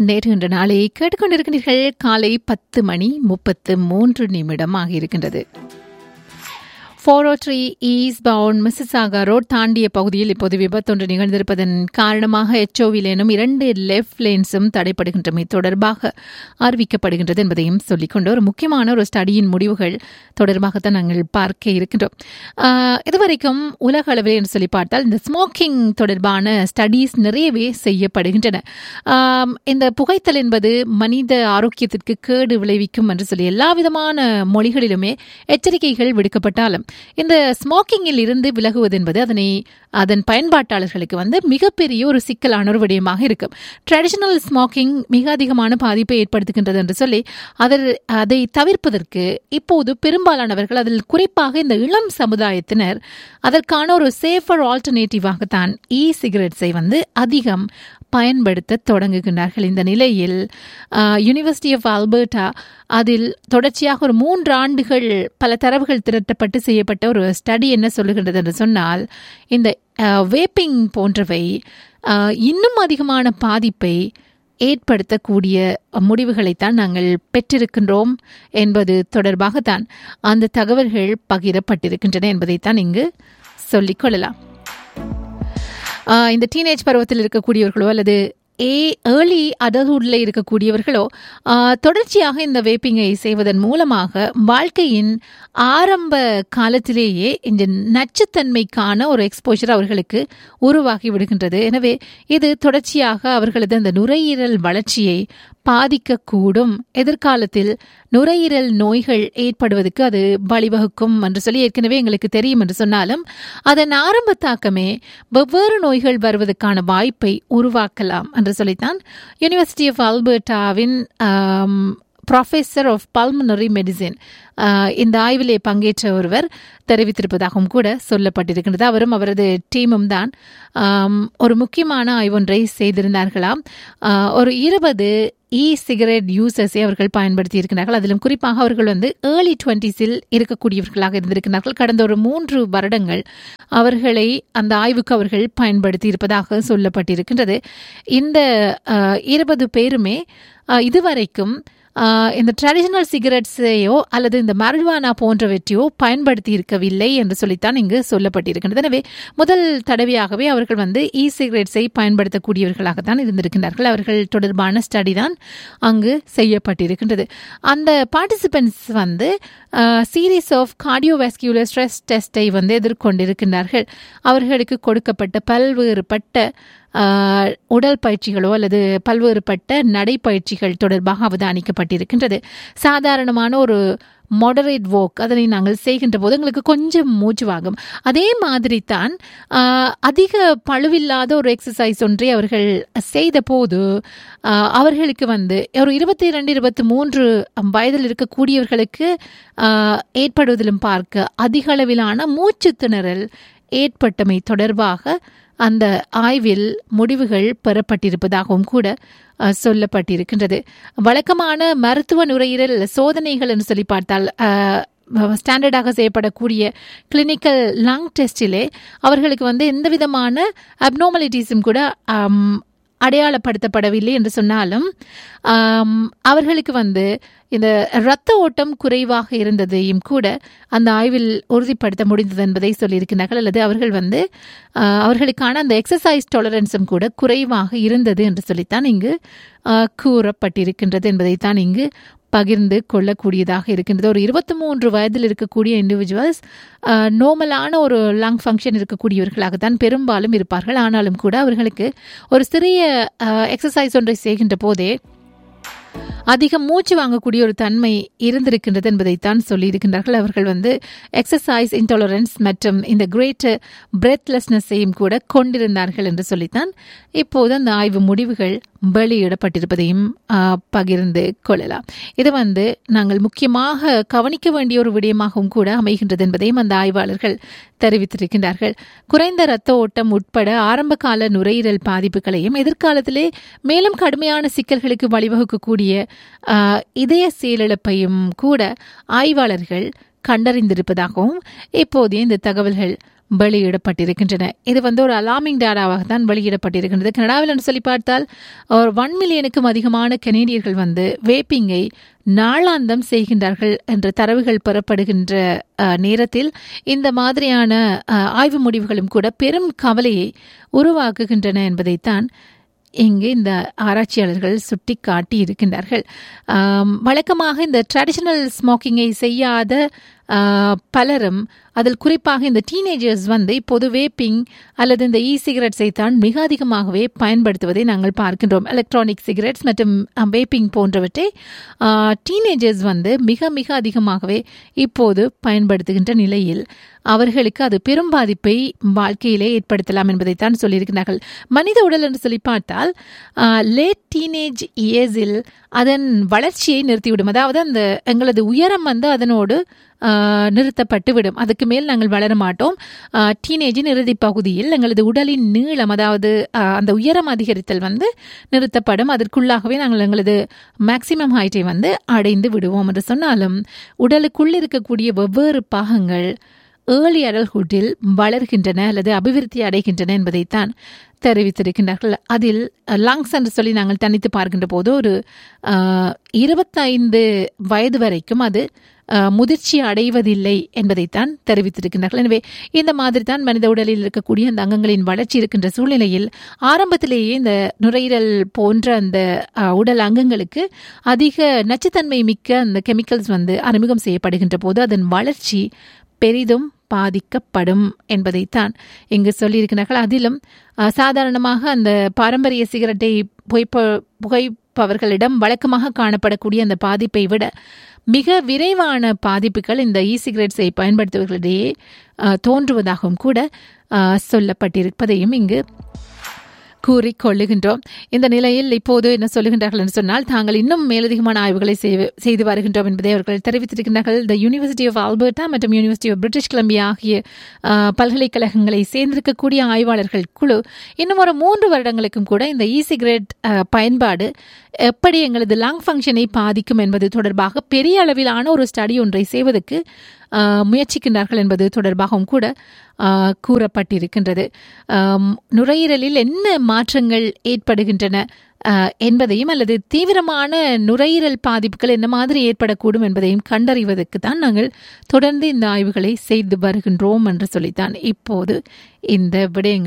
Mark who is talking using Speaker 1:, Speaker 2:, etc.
Speaker 1: நேற்று நாளை கேட்டுக்கொண்டிருக்கிறீர்கள் காலை பத்து மணி முப்பத்து மூன்று நிமிடம் ஆகியிருக்கின்றது four O three eastbound Mississauga road தாண்டிய பகுதியில் இப்போது விபத்தொன்று நிகழ்ந்திருப்பதன் காரணமாக எச்ஓவில் எனும் இரண்டு லெஃப்ட் லேன்ஸும் தடைப்படுகின்றமை தொடர்பாக அறிவிக்கப்படுகின்றது என்பதையும் சொல்லிக்கொண்டு ஒரு முக்கியமான ஒரு ஸ்டடியின் முடிவுகள் தொடர்பாகத்தான் நாங்கள் பார்க்க இருக்கின்றோம் ஆஹ், இதுவரைக்கும் உலக அளவில் என்று சொல்லி பார்த்தால் இந்த ஸ்மோக்கிங் தொடர்பான ஸ்டடீஸ் நிறையவே செய்யப்படுகின்றன ஆம், இந்த புகைத்தல் என்பது மனித ஆரோக்கியத்திற்கு கேடு விளைவிக்கும் என்று சொல்லி எல்லா விதமான மொழிகளிலுமே எச்சரிக்கைகள் விடுக்கப்பட்டாலும் இந்த ஸ்மோக்கிங்கில் இருந்து விலகுவது என்பது அதனை அதன் பயன்பாட்டாளர்களுக்கு வந்து மிகப்பெரிய ஒரு சிக்கலான ஒரு விடயமாக இருக்கும் ட்ரெடிஷனல் ஸ்மோக்கிங் மிக அதிகமான பாதிப்பை ஏற்படுத்துகின்றது என்று சொல்லி அதில் அதை தவிர்ப்பதற்கு இப்போது பெரும்பாலானவர்கள் அதில் குறிப்பாக இந்த இளம் சமுதாயத்தினர் அதற்கான ஒரு சேஃபர் ஆல்டர்னேட்டிவாகத்தான் இ சிகரெட்ஸை வந்து அதிகம் பயன்படுத்த தொடங்குகின்றார்கள் இந்த நிலையில் யூனிவர்சிட்டி ஆஃப் ஆல்பர்டா அதில் தொடர்ச்சியாக ஒரு மூன்று ஆண்டுகள் பல தரவுகள் திரட்டப்பட்டு செய்யப்பட்ட ஒரு ஸ்டடி என்ன சொல்லுகின்றது என்று சொன்னால் இந்த வேப்பிங் போன்றவை அஹ், இன்னும் அதிகமான பாதிப்பை ஏற்படுத்தக்கூடிய முடிவுகளைத்தான் நாங்கள் பெற்றிருக்கின்றோம் என்பது தொடர்பாகத்தான் அந்த தகவல்கள் பகிரப்பட்டிருக்கின்றன என்பதைத்தான் இங்கு சொல்லிக் ஆஹ் இந்த டீனேஜ் பருவத்தில் இருக்கக்கூடியவர்களோ அல்லது ஏ ஏர்லி அடல்ஹுட்ல இருக்கக்கூடியவர்களோ ஆஹ் தொடர்ச்சியாக இந்த வேப்பிங்கை செய்வதன் மூலமாக வாழ்க்கையின் ஆரம்ப காலத்திலேயே இந்த நச்சுத்தன்மைக்கான ஒரு எக்ஸ்போஷர் அவர்களுக்கு உருவாகி விடுகின்றது எனவே இது தொடர்ச்சியாக அவர்களது அந்த நுரையீரல் வளர்ச்சியை பாதிக்கக்கூடும் எதிர்காலத்தில் நுரையீரல் நோய்கள் ஏற்படுவதற்கு அது வழிவகுக்கும் என்று சொல்லி ஏற்கனவே எங்களுக்கு தெரியும் என்று சொன்னாலும் அதன் ஆரம்ப தாக்கமே வெவ்வேறு நோய்கள் வருவதற்கான வாய்ப்பை உருவாக்கலாம் என்று சொல்லித்தான் யூனிவர்சிட்டி ஆஃப் ஆல்பர்டாவின் ப்ரொஃபஸர் ஆஃப் பல்மனரி மெடிசின் இந்த ஆய்விலே பங்கேற்ற ஒருவர் தெரிவித்திருப்பதாகவும் கூட சொல்லப்பட்டிருக்கின்றது அவரும் அவரது டீமும் தான் ஆம், ஒரு முக்கியமான ஆய்வொன்றை செய்திருந்தார்களாம் ஆஹ், ஒரு இருபது இ சிகரெட் யூசர்ஸை அவர்கள் பயன்படுத்தி இருக்கிறார்கள் அதிலும் குறிப்பாக அவர்கள் வந்து ஏர்லி டுவெண்ட்டிஸில் இருக்கக்கூடியவர்களாக இருந்திருக்கிறார்கள் கடந்த ஒரு மூன்று வருடங்கள் அவர்களை அந்த ஆய்வுக்கு அவர்கள் பயன்படுத்தி இருப்பதாக சொல்லப்பட்டிருக்கின்றது இந்த இருபது பேருமே ஆஹ், இதுவரைக்கும் ஆஹ், இந்த ட்ரெடிஷனல் சிகரெட்ஸையோ அல்லது இந்த மருவானா போன்றவற்றையோ பயன்படுத்தி இருக்கவில்லை என்று சொல்லித்தான் இங்கு சொல்லப்பட்டிருக்கின்றது எனவே முதல் தடவையாகவே அவர்கள் வந்து இ சிகரெட்ஸை பயன்படுத்தக்கூடியவர்களாகத்தான் இருந்திருக்கின்றார்கள் அவர்கள் தொடர்பான ஸ்டடி தான் அங்கு செய்யப்பட்டிருக்கின்றது அந்த பார்ட்டிசிபென்ட்ஸ் வந்து சீரீஸ் ஆஃப் கார்டியோவாஸ்கியூலர் ஸ்ட்ரெஸ் டெஸ்ட்டை வந்து எதிர்கொண்டிருக்கின்றார்கள் அவர்களுக்கு கொடுக்கப்பட்ட பல்வேறுபட்ட ஆஹ், உடல் பயிற்சிகளோ அல்லது பல்வேறுபட்ட நடைப்பயிற்சிகள் தொடர்பாக அவதானிக்கப்பட்டிருக்கின்றது சாதாரணமான ஒரு மாடரேட் வோக் அதனை நாங்கள் செய்கின்ற போது எங்களுக்கு கொஞ்சம் மூச்சு வாங்கும் அதே மாதிரி தான் ஆஹ், அதிக பழுவில்லாத ஒரு எக்ஸசைஸ் ஒன்றை அவர்கள் செய்த போது ஆஹ், அவர்களுக்கு வந்து ஒரு இருபத்தி இரண்டு இருபத்தி மூன்று வயதில் இருக்கக்கூடியவர்களுக்கு ஆஹ், ஏற்படுவதிலும் பார்க்க அதிக அளவிலான மூச்சு திணறல் ஏற்பட்டமை தொடர்பாக அந்த ஆய்வில் முடிவுகள் பெறப்பட்டிருப்பதாகவும் கூட அஹ், சொல்லப்பட்டிருக்கின்றது வழக்கமான மருத்துவ நுரையீரல் சோதனைகள் என்று சொல்லி பார்த்தால் அஹ், ஸ்டாண்டர்டாக செய்யப்படக்கூடிய கிளினிக்கல் லங் டெஸ்டிலே அவர்களுக்கு வந்து எந்த விதமான அப்னார்மலிட்டிஸும் கூட ஆம், அடையாளப்படுத்தப்படவில்லை என்று சொன்னாலும் ஆம், அவர்களுக்கு வந்து இந்த இரத்த ஓட்டம் குறைவாக இருந்ததையும் கூட அந்த ஆய்வில் உறுதிப்படுத்த முடிந்தது என்பதை சொல்லியிருக்கிறார்கள் அல்லது அவர்கள் வந்து ஆஹ், அவர்களுக்கான அந்த எக்ஸசைஸ் டாலரன்ஸும் கூட குறைவாக இருந்தது என்று சொல்லித்தான் இங்கு ஆஹ், கூறப்பட்டிருக்கின்றது என்பதைத்தான் இங்கு பகிர்ந்து கொள்ளக்கூடியதாக இருக்கின்றது ஒரு இருபத்தி மூன்று வயதில் இருக்கக்கூடிய இண்டிவிஜுவல்ஸ் நோமலான ஒரு லங் ஃபங்க்ஷன் இருக்கக்கூடியவர்களாகத்தான் பெரும்பாலும் இருப்பார்கள் ஆனாலும் கூட அவர்களுக்கு ஒரு சிறிய எக்ஸசைஸ் ஒன்றை செய்கின்ற போதே அதிக மூச்சு வாங்கக்கூடிய ஒரு தன்மை இருந்திருக்கின்றது என்பதைத்தான் சொல்லியிருக்கின்றார்கள் அவர்கள் வந்து எக்ஸசைஸ் இன்டாலரன்ஸ் மற்றும் இந்த கிரேட் பிரெத்லெஸ்னஸையும் கூட கொண்டிருந்தார்கள் என்று சொல்லித்தான் இப்போது அந்த ஆய்வு முடிவுகள் வெளியிடப்பட்டிருப்பதையும் ஆ, பகிர்ந்து கொள்ளலாம் இது வந்து நாங்கள் முக்கியமாக கவனிக்க வேண்டிய ஒரு விடயமாகவும் கூட அமைகின்றது என்பதையும் அந்த ஆய்வாளர்கள் தெரிவித்திருக்கின்றார்கள் குறைந்த இரத்த ஓட்டம் உட்பட ஆரம்ப கால நுரையீரல் பாதிப்புகளையும் எதிர்காலத்திலே மேலும் கடுமையான சிக்கல்களுக்கு வழிவகுக்கக்கூடிய ஆ, இதய செயலிழப்பையும் கூட ஆய்வாளர்கள் கண்டறிந்திருப்பதாகவும் இப்போதைய இந்த தகவல்கள் வெளியிடப்பட்டிருக்கின்றன இது வந்து ஒரு அலார்மிங் டேட்டாவாக தான் வெளியிடப்பட்டிருக்கின்றது கனடாவில் என்று சொல்லி பார்த்தால் ஒரு ஒன் மில்லியனுக்கும் அதிகமான கனேடியர்கள் வந்து வேப்பிங்கை நாளாந்தம் செய்கின்றார்கள் என்ற தரவுகள் பெறப்படுகின்ற அஹ், நேரத்தில் இந்த மாதிரியான அஹ், ஆய்வு முடிவுகளும் கூட பெரும் கவலையை உருவாக்குகின்றன என்பதைத்தான் இங்கு இந்த ஆராய்ச்சியாளர்கள் சுட்டி காட்டி இருக்கின்றார்கள் ஆம், வழக்கமாக இந்த ட்ரெடிஷனல் ஸ்மோக்கிங்கை செய்யாத ஆ, பலரும் அதில் குறிப்பாக இந்த டீனேஜர்ஸ் வந்து இப்போது வேப்பிங் அல்லது இந்த இ சிகரெட்ஸை தான் மிக அதிகமாகவே பயன்படுத்துவதை நாங்கள் பார்க்கின்றோம் எலக்ட்ரானிக் சிகரெட்ஸ் மற்றும் வேப்பிங் போன்றவற்றை டீனேஜர்ஸ் வந்து மிக மிக அதிகமாகவே இப்போது பயன்படுத்துகின்ற நிலையில் அவர்களுக்கு அது பெரும் பாதிப்பை வாழ்க்கையிலே ஏற்படுத்தலாம் என்பதைத்தான் சொல்லியிருக்கிறார்கள் மனித உடல் என்று சொல்லி பார்த்தால் லேட் டீனேஜ் இயர்ஸில் அதன் வளர்ச்சியை நிறுத்திவிடும் அதாவது அந்த எங்களது உயரம் வந்து அதனோடு ஆஹ், நிறுத்தப்பட்டு விடும் அதுக்கு மேல் நாங்கள் வளர மாட்டோம் டீனேஜின் இறுதி பகுதியில் எங்களது உடலின் நீளம் அதாவது ஆஹ், அந்த உயரம் அதிகரித்தல் வந்து நிறுத்தப்படும் அதற்குள்ளாகவே நாங்கள் எங்களது மேக்சிமம் ஹைட்டை வந்து அடைந்து விடுவோம் என்று சொன்னாலும் உடலுக்குள் இருக்கக்கூடிய வெவ்வேறு பாகங்கள் ஏர்லி அடல்ஹுட்டில் வளர்கின்றன அல்லது அபிவிருத்தி அடைகின்றன என்பதைத்தான் தெரிவித்திருக்கின்றார்கள் அதில் லங்ஸ் என்று சொல்லி நாங்கள் தனித்து பார்க்கின்ற போது ஒரு ஆஹ், இருபத்தைந்து வயது வரைக்கும் அது ஆஹ், முதிர்ச்சி அடைவதில்லை என்பதைத்தான் தெரிவித்திருக்கின்றார்கள் எனவே இந்த மாதிரி தான் மனித உடலில் இருக்கக்கூடிய அந்த அங்கங்களின் வளர்ச்சி இருக்கின்ற சூழ்நிலையில் ஆரம்பத்திலேயே இந்த நுரையீரல் போன்ற அந்த ஆஹ், உடல் அங்கங்களுக்கு அதிக நச்சுத்தன்மை மிக்க அந்த கெமிக்கல்ஸ் வந்து அறிமுகம் செய்யப்படுகின்ற போது அதன் வளர்ச்சி பெரிதும் பாதிக்கப்படும் என்பதைத்தான் இங்கு சொல்லியிருக்கிறார்கள் அதிலும் அஹ், சாதாரணமாக அந்த பாரம்பரிய சிகரெட்டை புகைப்ப புகைப்பவர்களிடம் வழக்கமாக காணப்படக்கூடிய அந்த பாதிப்பை விட மிக விரைவான பாதிப்புகள் இந்த இ சிகரெட்ஸை பயன்படுத்துவர்களிடையே அஹ், தோன்றுவதாகவும் கூட அஹ், சொல்லப்பட்டிருப்பதையும் இங்கு கூறிக்கொள்ளுகின்றோம் இந்த நிலையில் இப்போது என்ன சொல்லுகின்றார்கள் என்று சொன்னால் தாங்கள் இன்னும் மேலதிகமான ஆய்வுகளை செய்து- செய்து வருகின்றோம் என்பதை அவர்கள் தெரிவித்திருக்கின்றார்கள் த யூனிவர்சிட்டி ஆஃப் ஆல்பர்டா மற்றும் யூனிவர்சிட்டி ஆஃப் பிரிட்டிஷ் கொலம்பியா ஆகிய ஆஹ், பல்கலைக்கழகங்களை சேர்ந்திருக்கக்கூடிய ஆய்வாளர்கள் குழு இன்னும் ஒரு மூன்று வருடங்களுக்கும் கூட இந்த இ சிகரெட் ஆஹ், பயன்பாடு எப்படி எங்களது லங் ஃபங்க்ஷனை பாதிக்கும் என்பது தொடர்பாக பெரிய அளவிலான ஒரு ஸ்டடி ஒன்றை செய்வதற்கு ஆஹ், முயற்சிக்கின்றார்கள் என்பது தொடர்பாகவும் கூட ஆஹ், கூறப்பட்டிருக்கின்றது ஆம், நுரையீரலில் என்ன மாற்றங்கள் ஏற்படுகின்றன ஆஹ், என்பதையும் அல்லது தீவிரமான நுரையீரல் பாதிப்புகள் என்ன மாதிரி ஏற்படக்கூடும் என்பதையும் கண்டறிவதற்கு தான் நாங்கள் தொடர்ந்து இந்த ஆய்வுகளை செய்து வருகின்றோம் என்று சொல்லித்தான் இப்போது இந்த விடயங்கள்